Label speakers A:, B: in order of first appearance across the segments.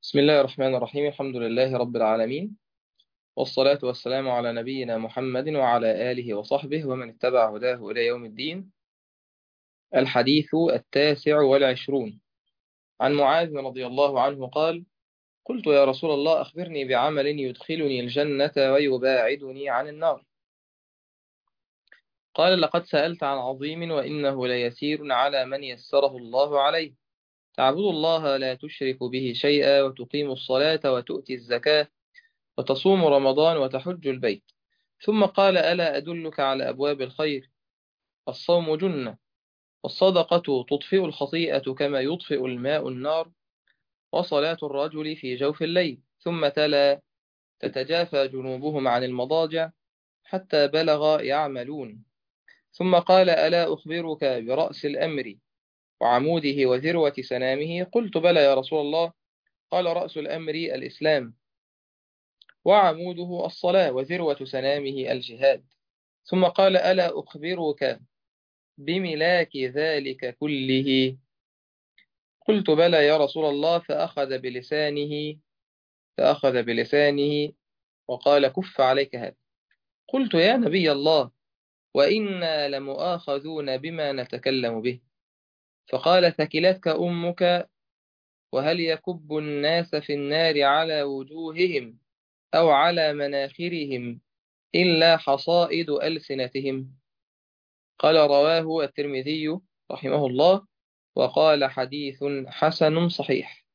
A: بسم الله الرحمن الرحيم الحمد لله رب العالمين والصلاة والسلام على نبينا محمد وعلى آله وصحبه ومن اتبع هداه إلى يوم الدين الحديث التاسع والعشرون عن معاذ رضي الله عنه قال قلت يا رسول الله أخبرني بعمل يدخلني الجنة ويباعدني عن النار قال لقد سألت عن عظيم وإنه ليسير على من يسره الله عليه تعبد الله لا تشرك به شيئا وتقيم الصلاة وتؤتي الزكاة وتصوم رمضان وتحج البيت ثم قال ألا أدلك على أبواب الخير الصوم جنة والصدقة تطفئ الخطيئة كما يطفئ الماء النار وصلاة الرجل في جوف الليل ثم تلا تتجافى جنوبهم عن المضاجع حتى بلغ يعملون ثم قال ألا أخبرك برأس الأمر وعموده وذروة سنامه قلت بلى يا رسول الله قال رأس الأمر الإسلام وعموده الصلاة وذروة سنامه الجهاد ثم قال ألا أخبرك بملاك ذلك كله قلت بلى يا رسول الله فأخذ بلسانه فأخذ بلسانه وقال كف عليك هذا قلت يا نبي الله وإنا لمؤاخذون بما نتكلم به فقال ثكلتك أمك وهل يكب الناس في النار على وجوههم أو على مناخرهم إلا حصائد ألسنتهم قال رواه الترمذي رحمه الله وقال حديث حسن صحيح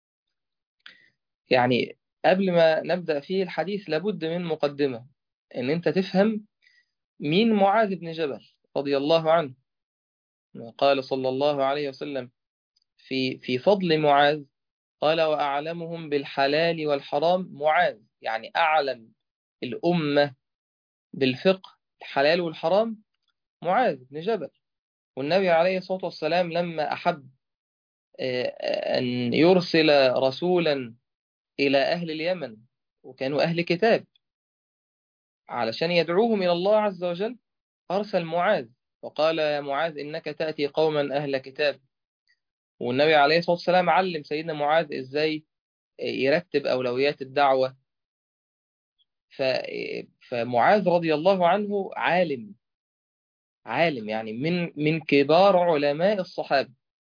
A: يعني قبل ما نبدأ فيه الحديث لابد من مقدمة إن أنت تفهم مين معاذ بن جبل رضي الله عنه قال صلى الله عليه وسلم في في فضل معاذ قال وأعلمهم بالحلال والحرام معاذ يعني أعلم الأمة بالفقه الحلال والحرام معاذ بن جبل والنبي عليه الصلاة والسلام لما أحب أن يرسل رسولا إلى أهل اليمن وكانوا أهل كتاب علشان يدعوهم إلى الله عز وجل أرسل معاذ وقال يا معاذ إنك تأتي قوما أهل كتاب والنبي عليه الصلاة والسلام علم سيدنا معاذ إزاي يرتب أولويات الدعوة ف... فمعاذ رضي الله عنه عالم عالم يعني من من كبار علماء الصحابة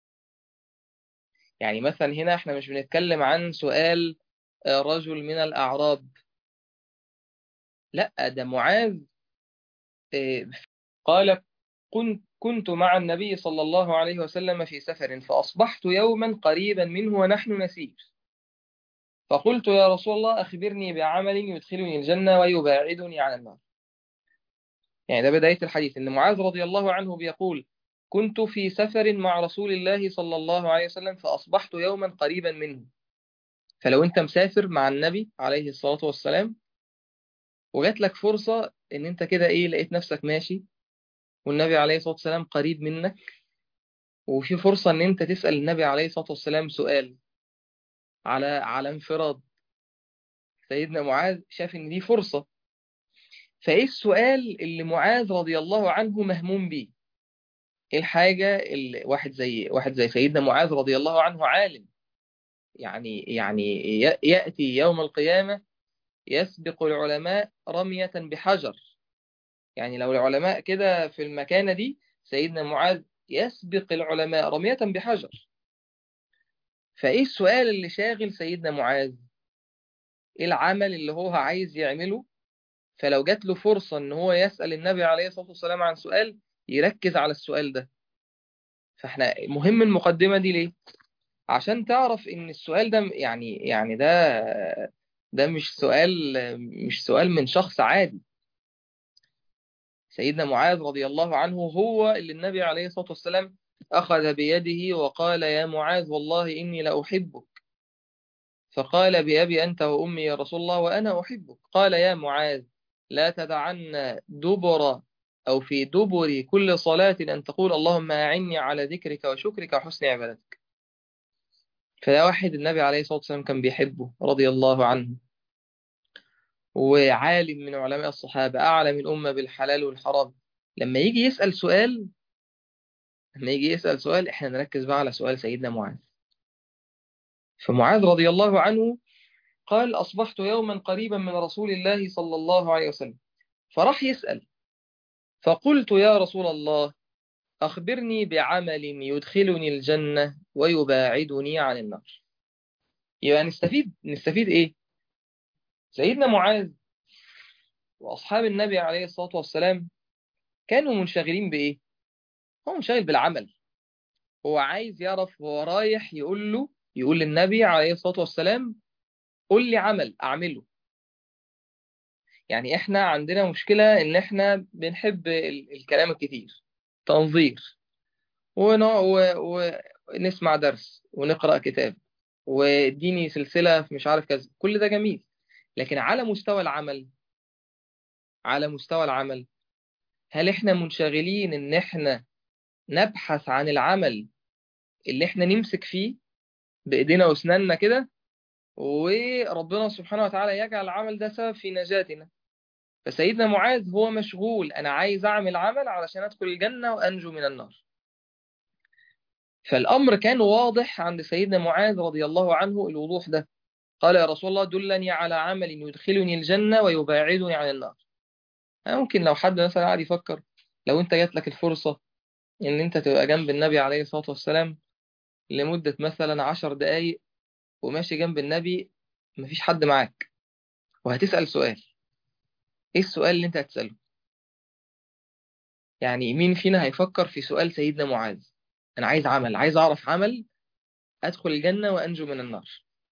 A: يعني مثلا هنا احنا مش بنتكلم عن سؤال رجل من الأعراب لا ده معاذ قال كنت كنت مع النبي صلى الله عليه وسلم في سفر فأصبحت يوما قريبا منه ونحن نسير فقلت يا رسول الله أخبرني بعمل يدخلني الجنة ويباعدني عن النار يعني ده بداية الحديث إن معاذ رضي الله عنه بيقول كنت في سفر مع رسول الله صلى الله عليه وسلم فأصبحت يوما قريبا منه فلو أنت مسافر مع النبي عليه الصلاة والسلام وجات لك فرصة إن أنت كده إيه لقيت نفسك ماشي والنبي عليه الصلاة والسلام قريب منك وفي فرصة إن أنت تسأل النبي عليه الصلاة والسلام سؤال على على انفراد سيدنا معاذ شاف إن دي فرصة فإيه السؤال اللي معاذ رضي الله عنه مهموم بيه؟ إيه الحاجة اللي واحد زي واحد زي سيدنا معاذ رضي الله عنه عالم يعني يعني يأتي يوم القيامة يسبق العلماء رمية بحجر يعني لو العلماء كده في المكانة دي سيدنا معاذ يسبق العلماء رمية بحجر فإيه السؤال اللي شاغل سيدنا معاذ إيه العمل اللي هو عايز يعمله فلو جات له فرصة إن هو يسأل النبي عليه الصلاة والسلام عن سؤال يركز على السؤال ده فإحنا مهم المقدمة دي ليه عشان تعرف إن السؤال ده يعني يعني ده ده مش سؤال مش سؤال من شخص عادي سيدنا معاذ رضي الله عنه هو اللي النبي عليه الصلاة والسلام أخذ بيده وقال يا معاذ والله إني لأحبك فقال بأبي أنت وأمي يا رسول الله وأنا أحبك قال يا معاذ لا تدعن دبر أو في دبر كل صلاة أن تقول اللهم أعني على ذكرك وشكرك وحسن عبادتك فده واحد النبي عليه الصلاة والسلام كان بيحبه رضي الله عنه وعالم من علماء الصحابة أعلم الأمة بالحلال والحرام لما يجي يسأل سؤال لما يجي يسأل سؤال احنا نركز بقى على سؤال سيدنا معاذ فمعاذ رضي الله عنه قال أصبحت يوما قريبا من رسول الله صلى الله عليه وسلم فراح يسأل فقلت يا رسول الله أخبرني بعمل يدخلني الجنة ويباعدني عن النار يبقى نستفيد نستفيد إيه سيدنا معاذ وأصحاب النبي عليه الصلاة والسلام كانوا منشغلين بإيه هو منشغل بالعمل هو عايز يعرف هو رايح يقول له يقول للنبي عليه الصلاة والسلام قول لي عمل أعمله يعني إحنا عندنا مشكلة إن إحنا بنحب ال- الكلام الكتير تنظير ونوع و... ونسمع درس ونقرأ كتاب واديني سلسلة في مش عارف كذا كل ده جميل لكن على مستوى العمل على مستوى العمل هل احنا منشغلين ان احنا نبحث عن العمل اللي احنا نمسك فيه بايدينا واسناننا كده وربنا سبحانه وتعالى يجعل العمل ده سبب في نجاتنا فسيدنا معاذ هو مشغول انا عايز اعمل عمل علشان ادخل الجنة وانجو من النار فالامر كان واضح عند سيدنا معاذ رضي الله عنه الوضوح ده قال يا رسول الله دلني على عمل يدخلني الجنة ويباعدني عن النار ممكن لو حد مثلا قاعد يفكر لو انت جات لك الفرصة ان انت تبقى جنب النبي عليه الصلاة والسلام لمدة مثلا عشر دقايق وماشي جنب النبي مفيش حد معاك وهتسأل سؤال ايه السؤال اللي انت هتسأله يعني مين فينا هيفكر في سؤال سيدنا معاذ انا عايز عمل عايز اعرف عمل ادخل الجنة وانجو من النار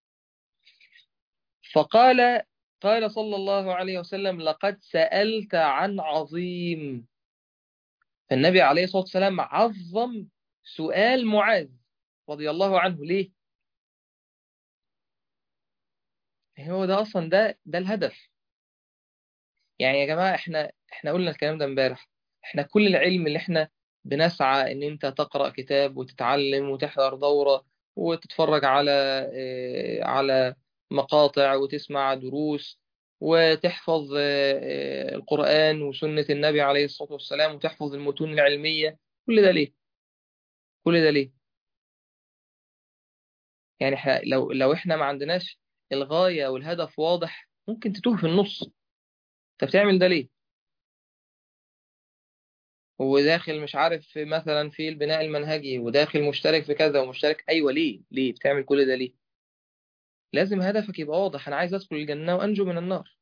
A: فقال قال صلى الله عليه وسلم لقد سألت عن عظيم فالنبي عليه الصلاة والسلام عظم سؤال معاذ رضي الله عنه ليه هو ده أصلا ده ده الهدف يعني يا جماعة احنا احنا قلنا الكلام ده امبارح احنا كل العلم اللي احنا بنسعى ان انت تقرأ كتاب وتتعلم وتحضر دورة وتتفرج على اه على مقاطع وتسمع دروس وتحفظ اه القرآن وسنة النبي عليه الصلاة والسلام وتحفظ المتون العلمية كل ده ليه كل ده ليه يعني احنا لو لو احنا ما عندناش الغاية والهدف واضح ممكن تتوه في النص انت بتعمل ده ليه وداخل مش عارف مثلا في البناء المنهجي وداخل مشترك في كذا ومشترك ايوه ليه ليه بتعمل كل ده ليه لازم هدفك يبقى واضح انا عايز ادخل الجنة وانجو من النار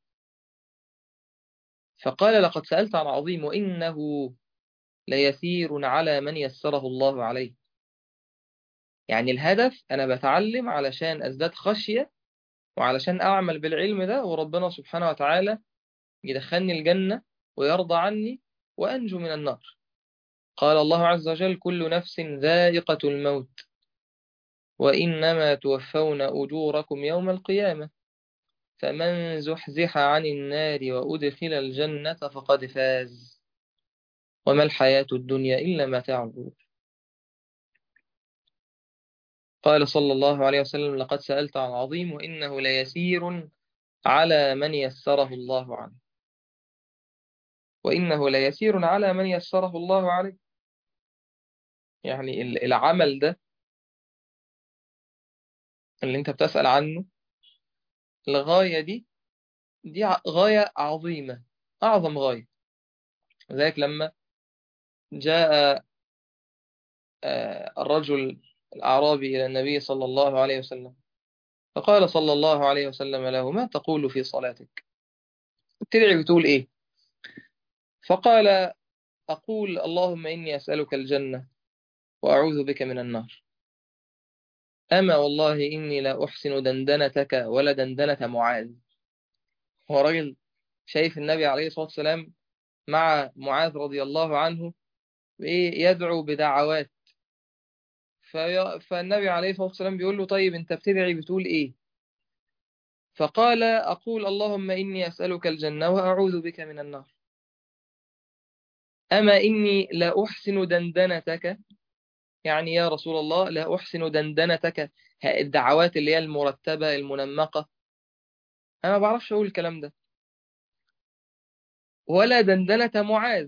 A: فقال لقد سألت عن عظيم وإنه ليسير على من يسره الله عليه يعني الهدف أنا بتعلم علشان أزداد خشية وعلشان أعمل بالعلم ده وربنا سبحانه وتعالى يدخلني الجنة ويرضى عني وأنجو من النار قال الله عز وجل كل نفس ذائقة الموت وإنما توفون أجوركم يوم القيامة فمن زحزح عن النار وأدخل الجنة فقد فاز وما الحياة الدنيا إلا متاع الغرور قال صلى الله عليه وسلم لقد سألت عن عظيم وإنه ليسير على من يسره الله عنه وإنه ليسير على من يسره الله عليه يعني العمل ده اللي انت بتسأل عنه الغاية دي دي غاية عظيمة أعظم غاية ذلك لما جاء الرجل الأعرابي إلى النبي صلى الله عليه وسلم فقال صلى الله عليه وسلم له ما تقول في صلاتك تدعي بتقول إيه فقال أقول اللهم إني أسألك الجنة وأعوذ بك من النار أما والله إني لا أحسن دندنتك ولا دندنة معاذ هو راجل شايف النبي عليه الصلاة والسلام مع معاذ رضي الله عنه يدعو بدعوات في... فالنبي عليه الصلاة والسلام بيقول له طيب أنت بتدعي بتقول إيه فقال أقول اللهم إني أسألك الجنة وأعوذ بك من النار أما إني لا أحسن دندنتك يعني يا رسول الله لا أحسن دندنتك الدعوات اللي هي المرتبة المنمقة أنا ما بعرفش أقول الكلام ده ولا دندنة معاذ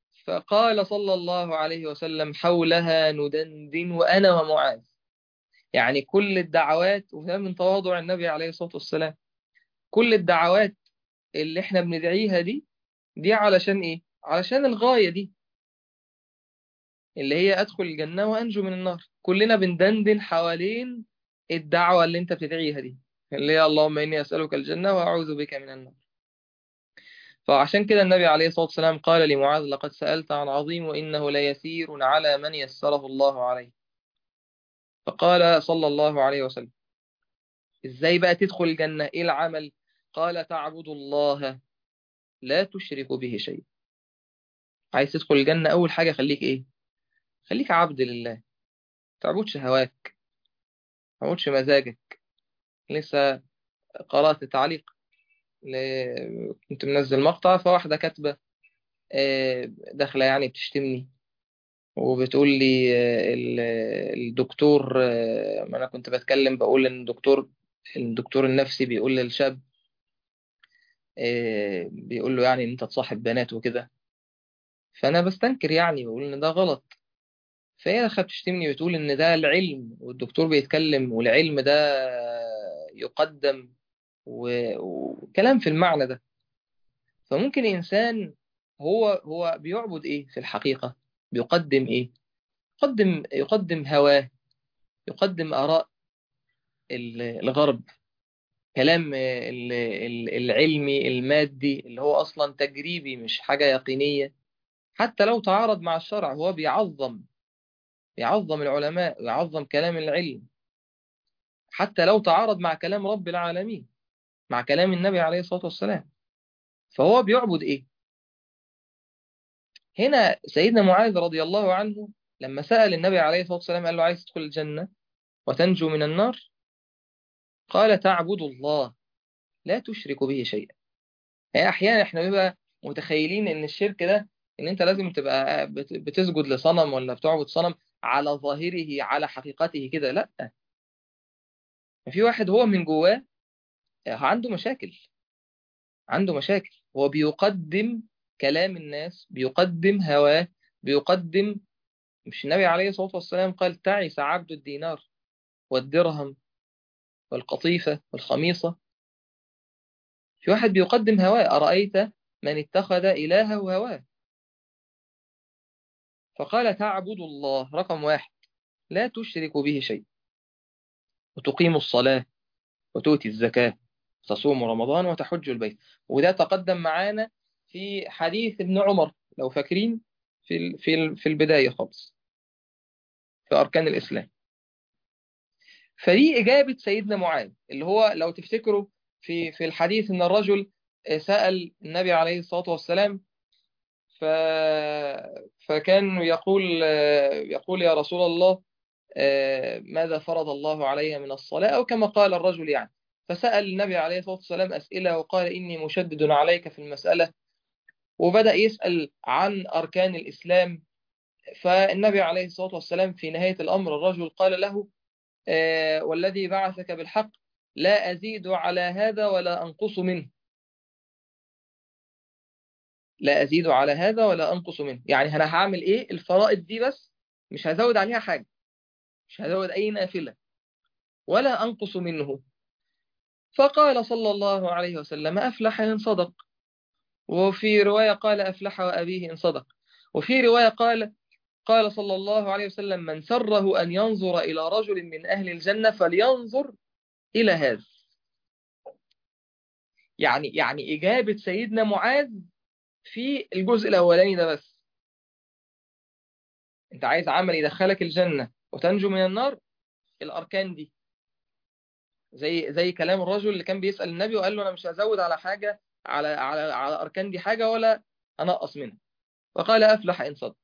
A: فقال صلى الله عليه وسلم حولها ندندن وأنا ومعاذ يعني كل الدعوات وده من تواضع النبي عليه الصلاة والسلام كل الدعوات اللي احنا بندعيها دي دي علشان ايه علشان الغاية دي اللي هي ادخل الجنة وانجو من النار كلنا بندندن حوالين الدعوة اللي انت بتدعيها دي اللي هي اللهم اني اسألك الجنة واعوذ بك من النار فعشان كده النبي عليه الصلاة والسلام قال لمعاذ لقد سألت عن عظيم وإنه ليسير على من يسره الله عليه فقال صلى الله عليه وسلم ازاي بقى تدخل الجنة ايه العمل قال تعبد الله لا تشرك به شيء عايز تدخل الجنة أول حاجة خليك إيه خليك عبد لله تعبدش هواك تعبدش مزاجك لسه قرأت تعليق ل... كنت منزل مقطع فواحدة كاتبة داخلة يعني بتشتمني وبتقول لي الدكتور ما أنا كنت بتكلم بقول إن الدكتور الدكتور النفسي بيقول للشاب بيقول له يعني إن أنت تصاحب بنات وكده فأنا بستنكر يعني بقول إن ده غلط فهي دخلت تشتمني وتقول إن ده العلم والدكتور بيتكلم والعلم ده يقدم وكلام في المعنى ده فممكن إنسان هو هو بيعبد إيه في الحقيقة بيقدم إيه يقدم يقدم هواه يقدم آراء الغرب كلام العلمي المادي اللي هو أصلا تجريبي مش حاجة يقينية حتى لو تعارض مع الشرع هو بيعظم بيعظم العلماء ويعظم كلام العلم حتى لو تعارض مع كلام رب العالمين مع كلام النبي عليه الصلاة والسلام فهو بيعبد إيه هنا سيدنا معاذ رضي الله عنه لما سأل النبي عليه الصلاة والسلام قال له عايز تدخل الجنة وتنجو من النار قال تعبد الله لا تشرك به شيئا يعني أحيانا إحنا بنبقى متخيلين إن الشرك ده إن أنت لازم تبقى بتسجد لصنم ولا بتعبد صنم على ظاهره على حقيقته كده لأ في واحد هو من جواه عنده مشاكل عنده مشاكل هو بيقدم كلام الناس بيقدم هواه بيقدم مش النبي عليه الصلاة والسلام قال تعس عبد الدينار والدرهم والقطيفة والخميصة في واحد بيقدم هواه أرأيت من اتخذ إلهه هواه فقال تعبد الله رقم واحد لا تشرك به شيء وتقيم الصلاة وتؤتي الزكاة تصوم رمضان وتحج البيت وده تقدم معانا في حديث ابن عمر لو فاكرين في في في البداية خالص في أركان الإسلام فدي إجابة سيدنا معاذ اللي هو لو تفتكروا في في الحديث إن الرجل سأل النبي عليه الصلاة والسلام ف فكان يقول يقول يا رسول الله ماذا فرض الله علي من الصلاة أو كما قال الرجل يعني فسأل النبي عليه الصلاة والسلام أسئلة وقال إني مشدد عليك في المسألة وبدأ يسأل عن أركان الإسلام فالنبي عليه الصلاة والسلام في نهاية الأمر الرجل قال له آه والذي بعثك بالحق لا أزيد على هذا ولا أنقص منه لا أزيد على هذا ولا أنقص منه يعني أنا هعمل إيه الفرائض دي بس مش هزود عليها حاجة مش هزود أي نافلة ولا أنقص منه فقال صلى الله عليه وسلم أفلح إن صدق وفي رواية قال أفلح وأبيه إن صدق وفي رواية قال قال صلى الله عليه وسلم من سره أن ينظر إلى رجل من أهل الجنة فلينظر إلى هذا يعني يعني إجابة سيدنا معاذ في الجزء الأولاني ده بس أنت عايز عمل يدخلك الجنة وتنجو من النار الأركان دي زي زي كلام الرجل اللي كان بيسأل النبي وقال له أنا مش هزود على حاجة على على على أركان دي حاجة ولا أنقص منها وقال أفلح إن صدق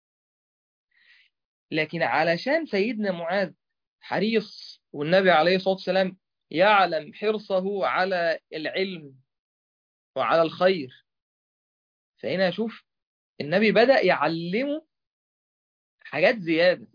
A: لكن علشان سيدنا معاذ حريص والنبي عليه الصلاة والسلام يعلم حرصه على العلم وعلى الخير فهنا شوف النبي بدأ يعلمه حاجات زيادة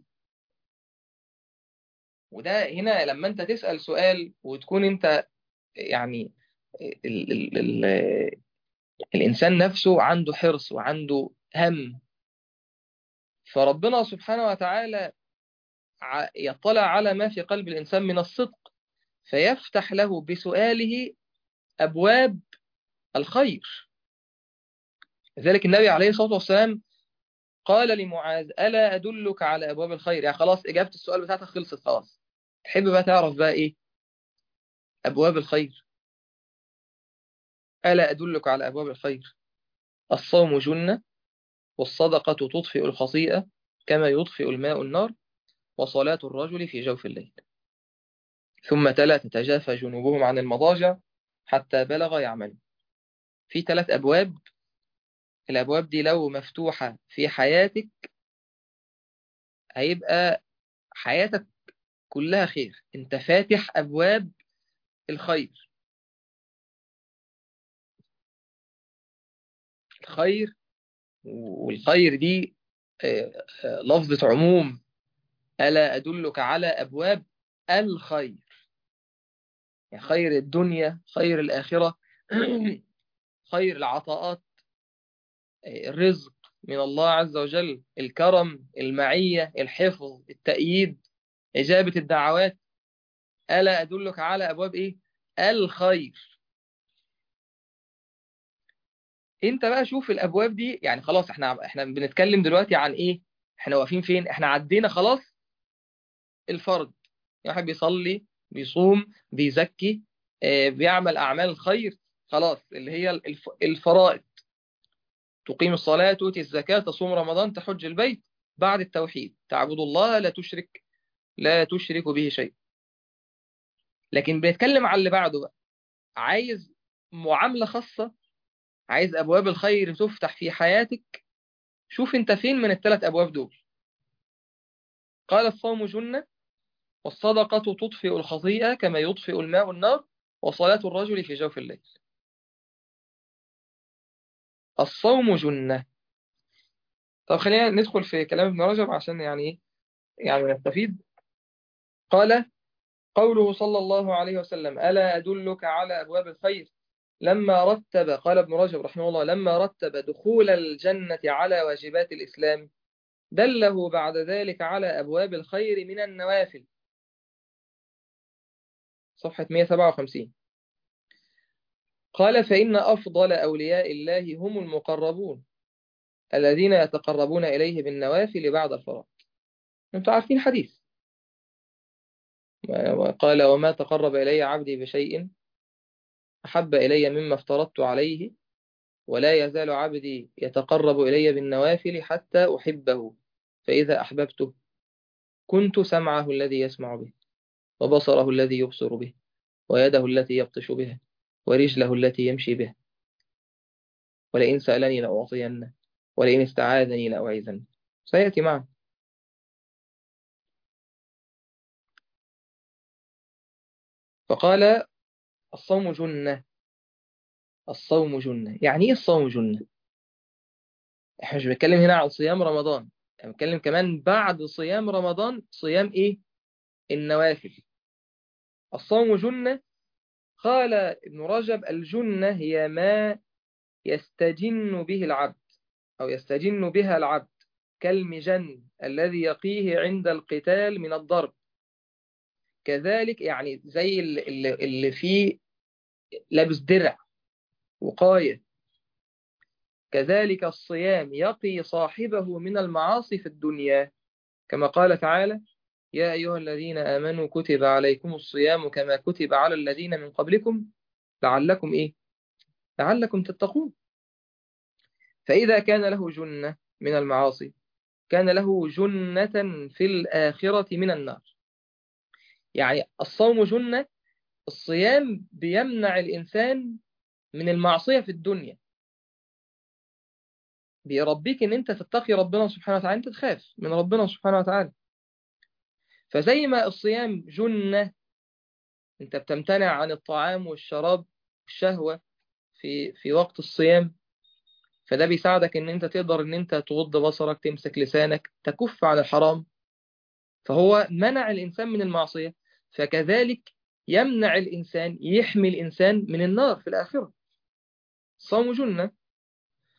A: وده هنا لما انت تسأل سؤال وتكون انت يعني ال ال ال الإنسان نفسه عنده حرص وعنده هم فربنا سبحانه وتعالى يطلع على ما في قلب الإنسان من الصدق فيفتح له بسؤاله أبواب الخير لذلك النبي عليه الصلاة والسلام قال لمعاذ ألا أدلك على أبواب الخير يعني خلاص إجابة السؤال بتاعتك خلصت خلاص تحب بقى تعرف بقى إيه أبواب الخير ألا أدلك على أبواب الخير الصوم جنة والصدقة تطفئ الخطيئة كما يطفئ الماء النار وصلاة الرجل في جوف الليل ثم تلا تتجافى جنوبهم عن المضاجع حتى بلغ يعمل في ثلاث أبواب الأبواب دي لو مفتوحة في حياتك هيبقى حياتك كلها خير انت فاتح أبواب الخير الخير والخير دي لفظة عموم ألا أدلك على أبواب الخير يعني خير الدنيا خير الآخرة خير العطاءات الرزق من الله عز وجل الكرم المعية الحفظ التأييد إجابة الدعوات ألا أدلك على أبواب إيه الخير انت بقى شوف الابواب دي يعني خلاص احنا احنا بنتكلم دلوقتي عن ايه احنا واقفين فين احنا عدينا خلاص الفرض واحد بيصلي بيصوم بيزكي اه بيعمل اعمال الخير خلاص اللي هي الف... الفرائض تقيم الصلاة تؤتي الزكاة تصوم رمضان تحج البيت بعد التوحيد تعبد الله لا تشرك لا تشرك به شيء لكن بنتكلم على اللي بعده بقى عايز معاملة خاصة عايز أبواب الخير تفتح في حياتك شوف أنت فين من الثلاث أبواب دول قال الصوم جنة والصدقة تطفئ الخطيئة كما يطفئ الماء النار وصلاة الرجل في جوف الليل الصوم جنة طب خلينا ندخل في كلام ابن رجب عشان يعني ايه يعني نستفيد قال قوله صلى الله عليه وسلم ألا أدلك على أبواب الخير لما رتب قال ابن رجب رحمه الله لما رتب دخول الجنة على واجبات الإسلام دله بعد ذلك على أبواب الخير من النوافل صفحة 157 قال فإن أفضل أولياء الله هم المقربون الذين يتقربون إليه بالنوافل بعد الفرائض أنتم عارفين حديث قال وما تقرب إلي عبدي بشيء أحب إلي مما افترضت عليه ولا يزال عبدي يتقرب إلي بالنوافل حتى أحبه فإذا أحببته كنت سمعه الذي يسمع به وبصره الذي يبصر به ويده التي يبطش بها ورجله التي يمشي بها ولئن سألني لأعطينه ولئن استعاذني لأعيذنه سيأتي معه فقال الصوم جنة الصوم جنة يعني ايه الصوم جنة احنا مش بنتكلم هنا عن صيام رمضان احنا بنتكلم كمان بعد صيام رمضان صيام ايه النوافل الصوم جنة قال ابن رجب الجنة هي ما يستجن به العبد أو يستجن بها العبد كالمجن الذي يقيه عند القتال من الضرب كذلك يعني زي اللي, اللي فيه لابس درع وقاية كذلك الصيام يقي صاحبه من المعاصي في الدنيا كما قال تعالى يا أيها الذين آمنوا كتب عليكم الصيام كما كتب على الذين من قبلكم لعلكم إيه؟ لعلكم تتقون فإذا كان له جنة من المعاصي كان له جنة في الآخرة من النار يعني الصوم جنة الصيام بيمنع الإنسان من المعصية في الدنيا بيربيك ان انت تتقي ربنا سبحانه وتعالى انت تخاف من ربنا سبحانه وتعالى فزي ما الصيام جنة انت بتمتنع عن الطعام والشراب والشهوة في في وقت الصيام فده بيساعدك ان انت تقدر ان انت تغض بصرك تمسك لسانك تكف عن الحرام فهو منع الانسان من المعصية فكذلك يمنع الانسان يحمي الانسان من النار في الاخرة صوم جنة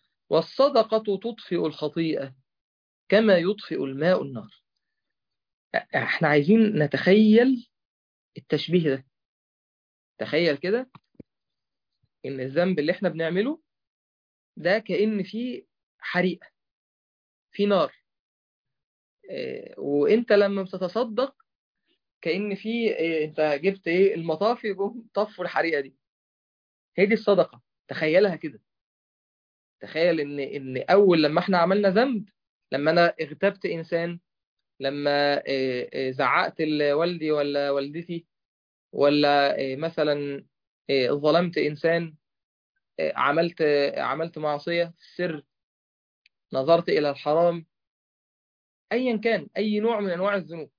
A: والصدقة تطفئ الخطيئة كما يطفئ الماء النار احنا عايزين نتخيل التشبيه ده تخيل كده ان الذنب اللي احنا بنعمله ده كأن فيه حريقة في نار إيه، وانت لما بتتصدق كأن في إيه، انت جبت ايه المطافي جم طفوا الحريقة دي هي دي الصدقة تخيلها كده تخيل ان ان اول لما احنا عملنا ذنب لما انا اغتبت انسان لما إيه، إيه، زعقت لوالدي ولا والدتي ولا إيه، مثلا إيه، ظلمت انسان إيه، عملت عملت معصية في السر نظرت الى الحرام ايا كان اي نوع من انواع الذنوب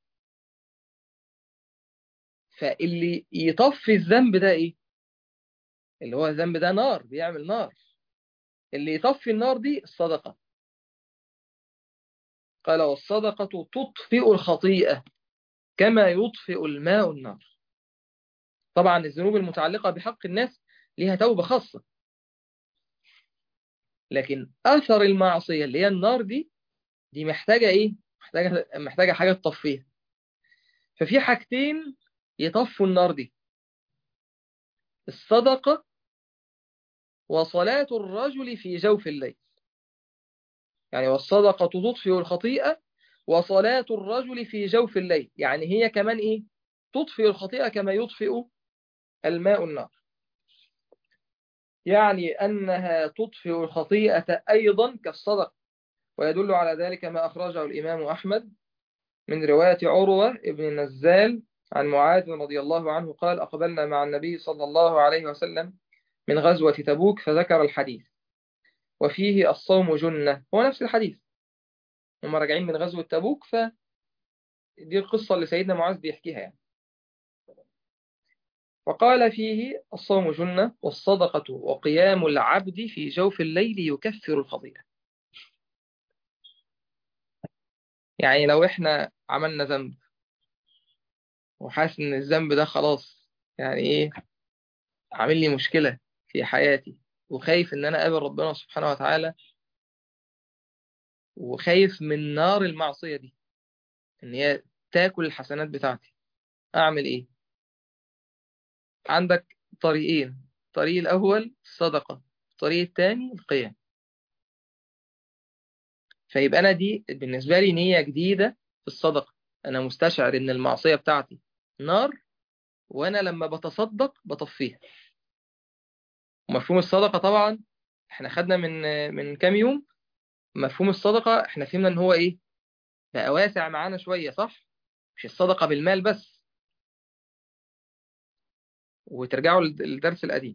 A: فاللي يطفي الذنب ده ايه اللي هو الذنب ده نار بيعمل نار اللي يطفي النار دي الصدقة قال والصدقة تطفئ الخطيئة كما يطفئ الماء النار طبعا الذنوب المتعلقة بحق الناس ليها توبة خاصة لكن أثر المعصية اللي هي النار دي دي محتاجة إيه؟ محتاجة محتاجة حاجة تطفيها ففي حاجتين يطفوا النار دي الصدقة وصلاة الرجل في جوف الليل يعني والصدقة تطفئ الخطيئة وصلاة الرجل في جوف الليل يعني هي كمان إيه تطفئ الخطيئة كما يطفئ الماء النار يعني أنها تطفئ الخطيئة أيضا كالصدقة ويدل على ذلك ما أخرجه الإمام أحمد من رواية عروة ابن النزال عن معاذ رضي الله عنه قال أقبلنا مع النبي صلى الله عليه وسلم من غزوة تبوك فذكر الحديث وفيه الصوم جنة هو نفس الحديث هم راجعين من غزوة تبوك فدي القصة اللي سيدنا معاذ بيحكيها يعني وقال فيه الصوم جنة والصدقة وقيام العبد في جوف الليل يكفر الخطيئة يعني لو احنا عملنا ذنب وحاسس ان الذنب ده خلاص يعني ايه عامل لي مشكلة في حياتي وخايف ان انا اقابل ربنا سبحانه وتعالى وخايف من نار المعصية دي ان هي تاكل الحسنات بتاعتي اعمل ايه عندك طريقين الطريق الاول الصدقة الطريق الثاني القيام فيبقى انا دي بالنسبة لي نية جديدة في الصدقة انا مستشعر ان المعصية بتاعتي نار وانا لما بتصدق بطفيها ومفهوم الصدقة طبعا احنا خدنا من من كام يوم مفهوم الصدقة احنا فهمنا ان هو ايه بقى واسع معانا شوية صح مش الصدقة بالمال بس وترجعوا للدرس القديم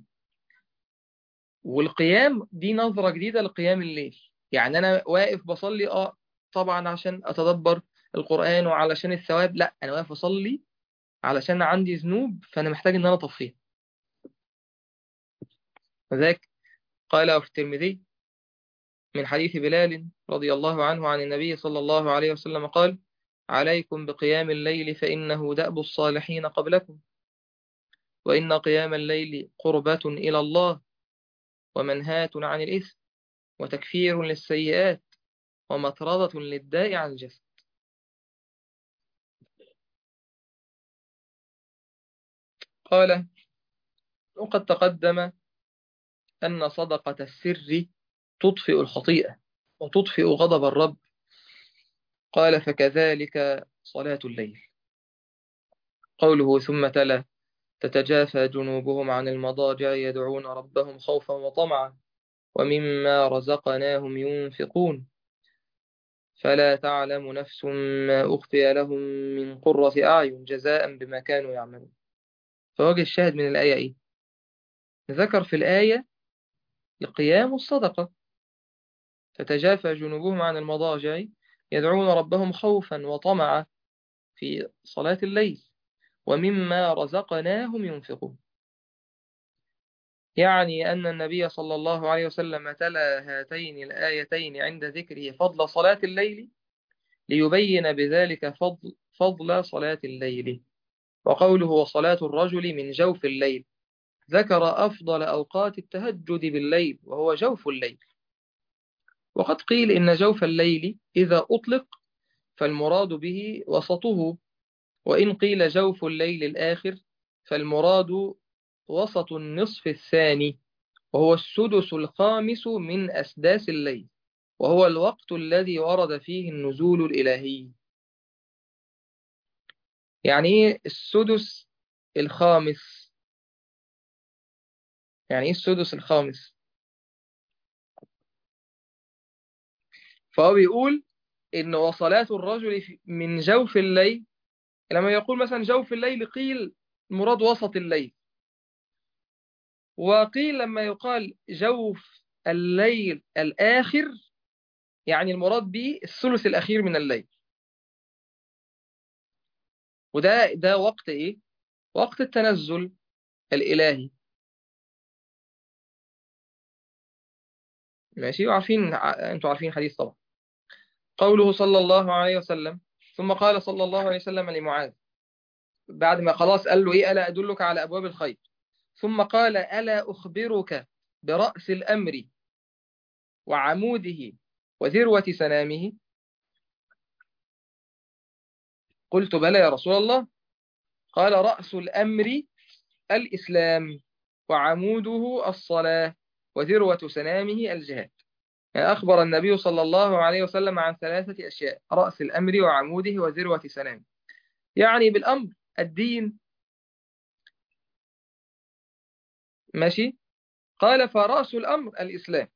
A: والقيام دي نظرة جديدة لقيام الليل يعني انا واقف بصلي اه طبعا عشان اتدبر القرآن وعلشان الثواب لا انا واقف اصلي علشان عندي ذنوب فانا محتاج ان انا اطفيها وذاك قال في الترمذي من حديث بلال رضي الله عنه عن النبي صلى الله عليه وسلم قال عليكم بقيام الليل فإنه دأب الصالحين قبلكم وإن قيام الليل قربة إلى الله ومنهاة عن الإثم وتكفير للسيئات ومطردة للداء عن الجسد قال وقد تقدم أن صدقة السر تطفئ الخطيئة وتطفئ غضب الرب قال فكذلك صلاة الليل قوله ثم تلا تتجافى جنوبهم عن المضاجع يدعون ربهم خوفا وطمعا ومما رزقناهم ينفقون فلا تعلم نفس ما أخفي لهم من قرة أعين جزاء بما كانوا يعملون فوجه الشاهد من الآية إيه؟ ذكر في الآية لقيام الصدقة تتجافى جنوبهم عن المضاجع يدعون ربهم خوفا وطمعا في صلاة الليل ومما رزقناهم ينفقون يعني أن النبي صلى الله عليه وسلم تلا هاتين الآيتين عند ذكره فضل صلاة الليل ليبين بذلك فضل, فضل صلاة الليل وقوله وصلاة الرجل من جوف الليل ذكر أفضل أوقات التهجد بالليل وهو جوف الليل وقد قيل إن جوف الليل إذا أطلق فالمراد به وسطه وإن قيل جوف الليل الآخر فالمراد وسط النصف الثاني وهو السدس الخامس من أسداس الليل وهو الوقت الذي ورد فيه النزول الإلهي يعني إيه السدس الخامس يعني إيه السدس الخامس فهو بيقول إن وصلات الرجل من جوف الليل لما يقول مثلا جوف الليل قيل المراد وسط الليل وقيل لما يقال جوف الليل الآخر يعني المراد به الثلث الأخير من الليل وده ده وقت إيه؟ وقت التنزل الإلهي ماشي وعارفين أنتوا عارفين حديث طبعا قوله صلى الله عليه وسلم ثم قال صلى الله عليه وسلم لمعاذ بعد ما خلاص قال له إيه ألا أدلك على أبواب الخير ثم قال ألا أخبرك برأس الأمر وعموده وذروة سنامه قلت بلى يا رسول الله قال رأس الأمر الإسلام وعموده الصلاة وذروة سنامه الجهاد يعني أخبر النبي صلى الله عليه وسلم عن ثلاثة أشياء رأس الأمر وعموده وذروة سنامه يعني بالأمر الدين ماشي قال فرأس الأمر الإسلام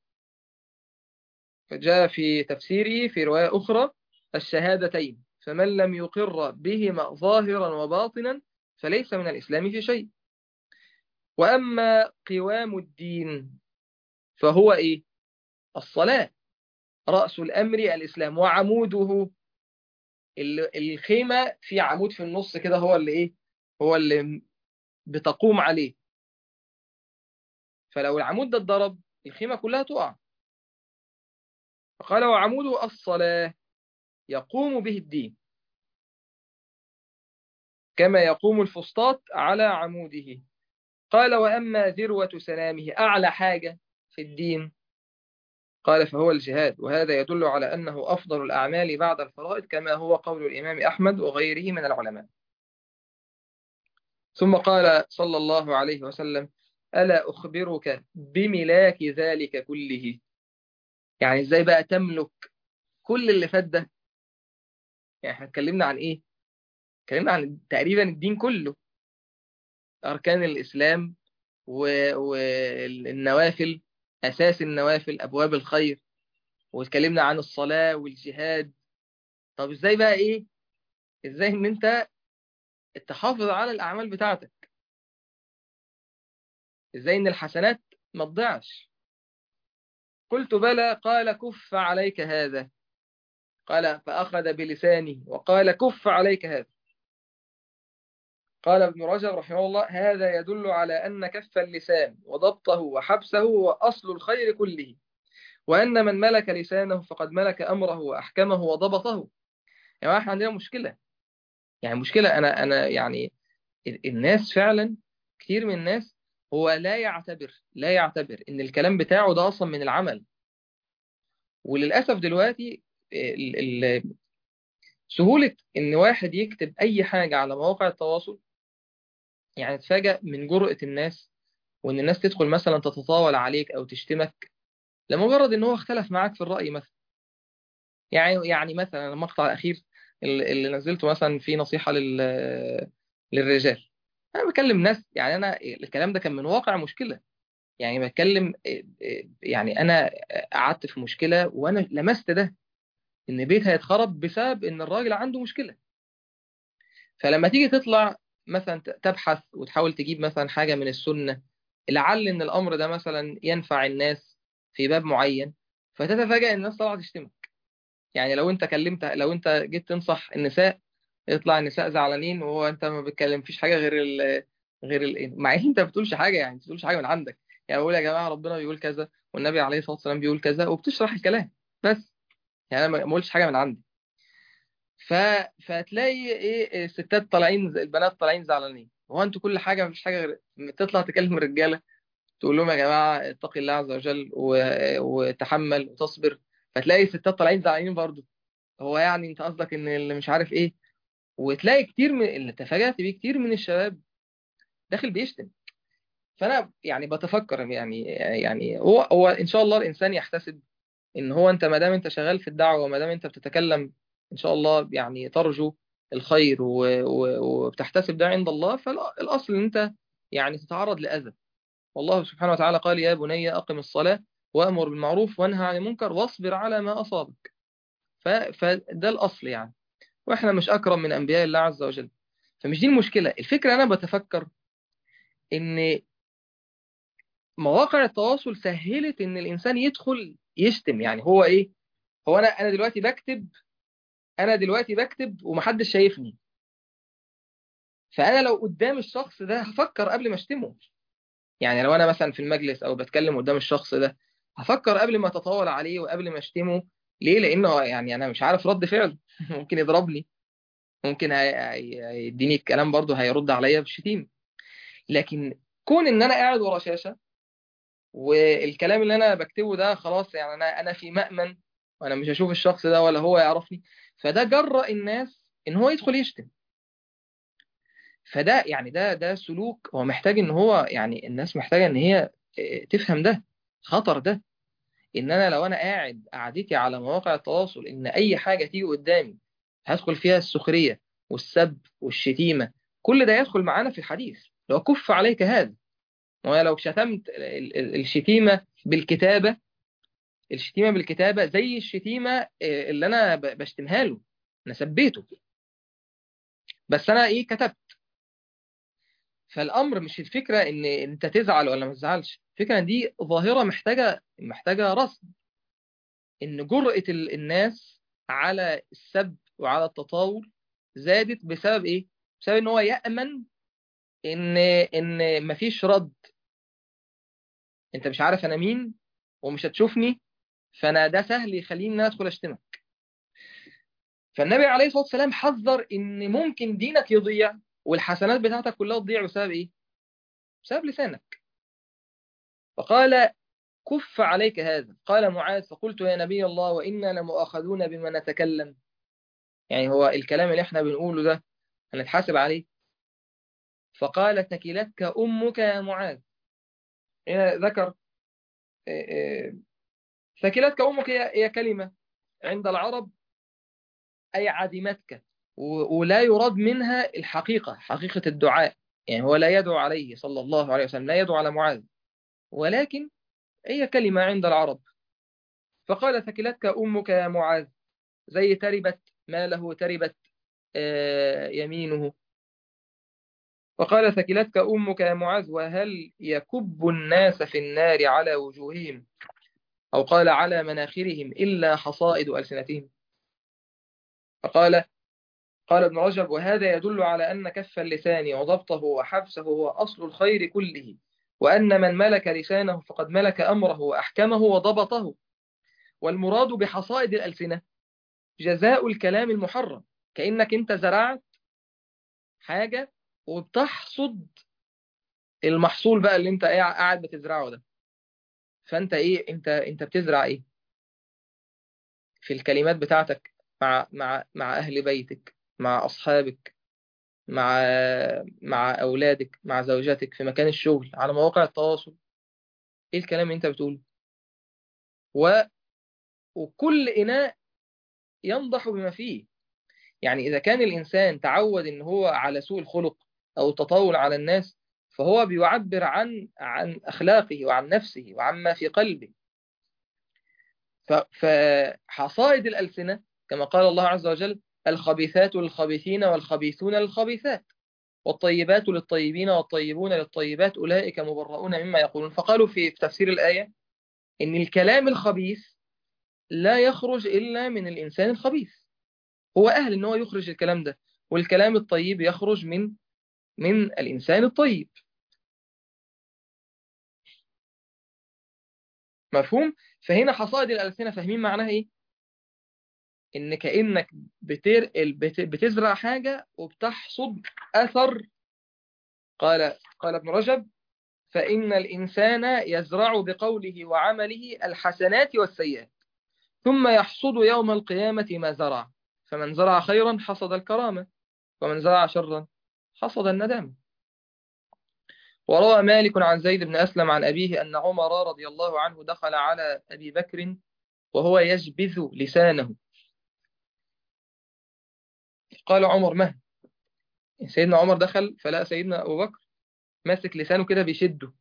A: فجاء في تفسيره في رواية أخرى الشهادتين فمن لم يقر بهما ظاهرا وباطنا فليس من الإسلام في شيء وأما قوام الدين فهو إيه الصلاة رأس الأمر الإسلام وعموده الخيمة في عمود في النص كده هو اللي إيه هو اللي بتقوم عليه فلو العمود ده اتضرب الخيمة كلها تقع فقال وعموده الصلاة يقوم به الدين كما يقوم الفسطاط على عموده قال وأما ذروة سلامه أعلى حاجة في الدين قال فهو الجهاد وهذا يدل على أنه أفضل الأعمال بعد الفرائض كما هو قول الإمام أحمد وغيره من العلماء ثم قال صلى الله عليه وسلم ألا أخبرك بملاك ذلك كله يعني إزاي بقى تملك كل اللي فات ده يعني احنا اتكلمنا عن إيه اتكلمنا عن تقريبا الدين كله أركان الإسلام والنوافل أساس النوافل أبواب الخير واتكلمنا عن الصلاة والجهاد طب إزاي بقى إيه إزاي إن أنت تحافظ على الأعمال بتاعتك إزاي إن الحسنات ما تضيعش قلت بلى قال كف عليك هذا قال فأخذ بلساني وقال كف عليك هذا قال ابن رجب رحمه الله هذا يدل على أن كف اللسان وضبطه وحبسه هو أصل الخير كله وأن من ملك لسانه فقد ملك أمره وأحكمه وضبطه يعني احنا عندنا مشكلة يعني مشكلة أنا أنا يعني الناس فعلا كثير من الناس هو لا يعتبر لا يعتبر إن الكلام بتاعه ده أصلا من العمل وللأسف دلوقتي ال ال سهولة إن واحد يكتب أي حاجة على مواقع التواصل يعني تفاجأ من جرأة الناس وإن الناس تدخل مثلا تتطاول عليك أو تشتمك لمجرد إن هو اختلف معاك في الرأي مثلا يعني يعني مثلا المقطع الأخير اللي نزلته مثلا في نصيحة لل للرجال أنا بكلم ناس يعني أنا الكلام ده كان من واقع مشكلة يعني بتكلم يعني أنا قعدت في مشكلة وأنا لمست ده إن بيت هيتخرب بسبب إن الراجل عنده مشكلة فلما تيجي تطلع مثلا تبحث وتحاول تجيب مثلا حاجة من السنة لعل إن الأمر ده مثلا ينفع الناس في باب معين فتتفاجأ الناس طلعت تشتمك يعني لو أنت كلمت لو أنت جيت تنصح النساء يطلع النساء زعلانين وهو أنت ما بتكلم فيش حاجة غير ال غير ال مع إن أنت ما بتقولش حاجة يعني ما بتقولش حاجة من عندك يعني بقول يا جماعة ربنا بيقول كذا والنبي عليه الصلاة والسلام بيقول كذا وبتشرح الكلام بس يعني أنا ما قلتش حاجة من عندي ف... فتلاقي ايه الستات طالعين البنات طالعين زعلانين هو انتوا كل حاجه مفيش حاجه غير تطلع تكلم الرجاله تقول لهم يا جماعه اتقي الله عز وجل و... وتحمل وتصبر فتلاقي الستات طالعين زعلانين برضه هو يعني انت قصدك ان اللي مش عارف ايه وتلاقي كتير من اللي تفاجأت بيه كتير من الشباب داخل بيشتم فانا يعني بتفكر يعني يعني هو هو ان شاء الله الانسان يحتسب ان هو انت ما دام انت شغال في الدعوه وما دام انت بتتكلم ان شاء الله يعني ترجو الخير و- و- وبتحتسب ده عند الله فالاصل ان انت يعني تتعرض لاذى والله سبحانه وتعالى قال يا بني اقم الصلاه وامر بالمعروف وانهى عن المنكر واصبر على ما اصابك ف- فده الاصل يعني واحنا مش اكرم من انبياء الله عز وجل فمش دي المشكله الفكره انا بتفكر ان مواقع التواصل سهلت ان الانسان يدخل يشتم يعني هو ايه هو انا انا دلوقتي بكتب انا دلوقتي بكتب ومحدش شايفني فانا لو قدام الشخص ده هفكر قبل ما اشتمه يعني لو انا مثلا في المجلس او بتكلم قدام الشخص ده هفكر قبل ما اتطاول عليه وقبل ما اشتمه ليه لانه يعني انا مش عارف رد فعل ممكن يضربني ممكن هي- هي- هيديني الكلام برضه هيرد عليا بالشتيم لكن كون ان انا قاعد ورا شاشه والكلام اللي انا بكتبه ده خلاص يعني انا انا في مأمن وانا مش هشوف الشخص ده ولا هو يعرفني فده جرأ الناس ان هو يدخل يشتم فده يعني ده ده سلوك هو محتاج ان هو يعني الناس محتاجه ان هي اه، تفهم ده خطر ده ان انا لو انا قاعد قعدتي على مواقع التواصل ان اي حاجه تيجي قدامي هدخل فيها السخريه والسب والشتيمه كل ده يدخل معانا في الحديث لو كف عليك هذا وانا لو شتمت ال- ال- الشتيمه بالكتابه الشتيمه بالكتابه زي الشتيمه اه، اللي انا ب- بشتمها له انا سبيته بس انا ايه كتبت فالامر مش الفكره ان انت تزعل ولا ما تزعلش الفكره ان دي ظاهره محتاجه محتاجه رصد ان جرأة ال- الناس على السب وعلى التطاول زادت بسبب ايه بسبب ان هو يأمن ان ان مفيش رد انت مش عارف انا مين ومش هتشوفني فانا ده سهل يخليني ان انا ادخل اشتمك فالنبي عليه الصلاه والسلام حذر ان ممكن دينك يضيع والحسنات بتاعتك كلها تضيع بسبب ايه بسبب لسانك فقال كف عليك هذا قال معاذ فقلت يا نبي الله وإنا لمؤاخذون بما نتكلم يعني هو الكلام اللي احنا بنقوله ده هنتحاسب عليه فقال ثكلتك أمك يا معاذ هنا ذكر آه، آه، ثكلتك أمك هي هي كلمة عند العرب أي عدمتك و- ولا يراد منها الحقيقة حقيقة الدعاء يعني هو لا يدعو عليه صلى الله عليه وسلم لا يدعو على معاذ ولكن هي كلمة عند العرب فقال ثكلتك أمك يا معاذ زي تربت ماله تربت آه، يمينه وقال ثكلتك أمك يا معاذ وهل يكب الناس في النار على وجوههم أو قال على مناخرهم إلا حصائد ألسنتهم فقال قال ابن رجب وهذا يدل على أن كف اللسان وضبطه وحبسه هو أصل الخير كله وأن من ملك لسانه فقد ملك أمره وأحكمه وضبطه والمراد بحصائد الألسنة جزاء الكلام المحرم كأنك أنت زرعت حاجة وبتحصد المحصول بقى اللي انت قاعد قاعد بتزرعه ده فانت ايه انت انت بتزرع ايه في الكلمات بتاعتك مع مع مع اهل بيتك مع اصحابك مع مع اولادك مع زوجاتك في مكان الشغل على مواقع التواصل ايه الكلام اللي انت بتقوله و وكل اناء ينضح بما فيه يعني اذا كان الانسان تعود ان هو على سوء الخلق او التطاول على الناس فهو بيعبر عن عن اخلاقه وعن نفسه وعما في قلبه ف- فحصائد الألسنة كما قال الله عز وجل الخبيثات للخبيثين والخبيثون للخبيثات والطيبات للطيبين والطيبون للطيبات أولئك مبرؤون مما يقولون فقالوا في في تفسير الآية إن الكلام الخبيث لا يخرج إلا من الإنسان الخبيث هو أهل إن هو يخرج الكلام ده والكلام الطيب يخرج من من الإنسان الطيب مفهوم؟ فهنا حصائد الألسنة فاهمين معناها إيه؟ إن كأنك بتر... بت... بتزرع حاجة وبتحصد أثر قال قال ابن رجب فإن الإنسان يزرع بقوله وعمله الحسنات والسيئات ثم يحصد يوم القيامة ما زرع فمن زرع خيرا حصد الكرامة ومن زرع شرا حصد الندامة وروى مالك عن زيد بن أسلم عن أبيه أن عمر رضي الله عنه دخل على أبي بكر وهو يجبذ لسانه قال عمر مه سيدنا عمر دخل فلقى سيدنا أبو بكر ماسك لسانه كده بيشده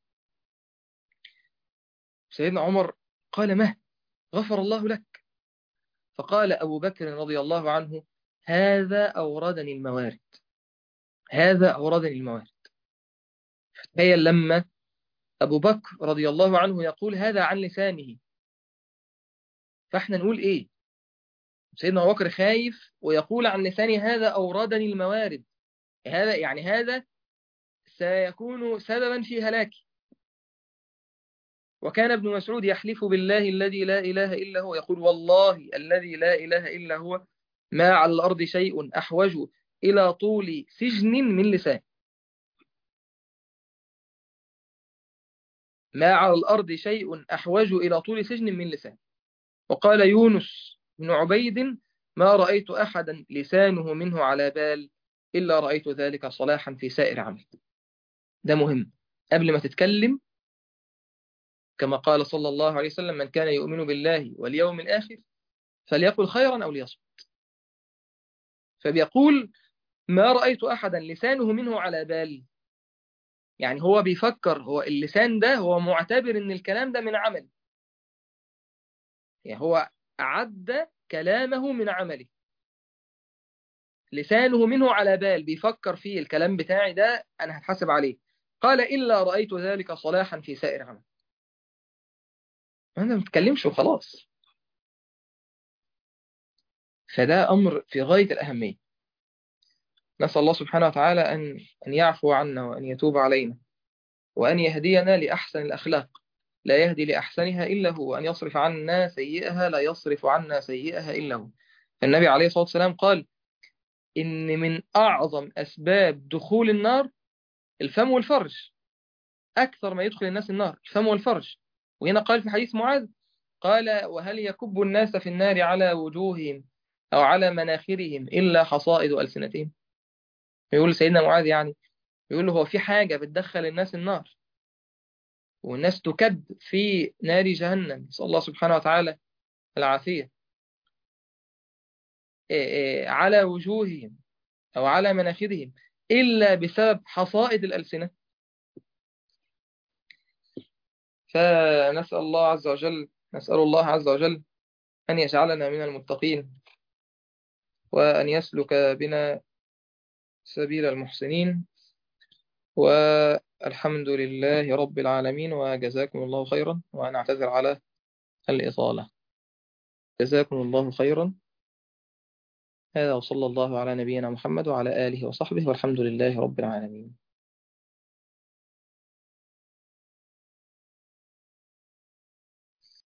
A: سيدنا عمر قال مه غفر الله لك فقال أبو بكر رضي الله عنه هذا أوردني الموارد هذا أوردني الموارد تخيل لما أبو بكر رضي الله عنه يقول هذا عن لسانه فاحنا نقول إيه سيدنا أبو بكر خايف ويقول عن لسانه هذا أوردني الموارد هذا يعني هذا سيكون سببا في هلاكي وكان ابن مسعود يحلف بالله الذي لا إله إلا هو يقول والله الذي لا إله إلا هو ما على الأرض شيء أحوج إلى طول سجن من لسان ما على الأرض شيء أحوج إلى طول سجن من لسان وقال يونس بن عبيد ما رأيت أحدا لسانه منه على بال إلا رأيت ذلك صلاحا في سائر عمل ده مهم قبل ما تتكلم كما قال صلى الله عليه وسلم من كان يؤمن بالله واليوم الآخر فليقل خيرا أو ليصمت فبيقول ما رأيت أحدا لسانه منه على بال يعني هو بيفكر هو اللسان ده هو معتبر ان الكلام ده من عمل يعني هو عد كلامه من عمله لسانه منه على بال بيفكر فيه الكلام بتاعي ده أنا هتحاسب عليه قال إلا رأيت ذلك صلاحا في سائر عمل أنا ما بتكلمش وخلاص فده أمر في غاية الأهمية نسأل الله سبحانه وتعالى أن أن يعفو عنا وأن يتوب علينا وأن يهدينا لأحسن الأخلاق لا يهدي لأحسنها إلا هو وأن يصرف عنا سيئها لا يصرف عنا سيئها إلا هو النبي عليه الصلاة والسلام قال إن من أعظم أسباب دخول النار الفم والفرج أكثر ما يدخل الناس النار الفم والفرج وهنا قال في حديث معاذ قال وهل يكب الناس في النار على وجوههم أو على مناخرهم إلا حصائد ألسنتهم يقول سيدنا معاذ يعني يقول له هو في حاجة بتدخل الناس النار والناس تكب في نار جهنم نسأل الله سبحانه وتعالى العافية على وجوههم أو على مناخرهم إلا بسبب حصائد الألسنة فنسأل الله عز وجل نسأل الله عز وجل أن يجعلنا من المتقين وأن يسلك بنا سبيل المحسنين والحمد لله رب العالمين وجزاكم الله خيرا وأنا أعتذر على الإطالة جزاكم الله خيرا هذا وصلى الله على نبينا محمد وعلى آله وصحبه والحمد لله رب العالمين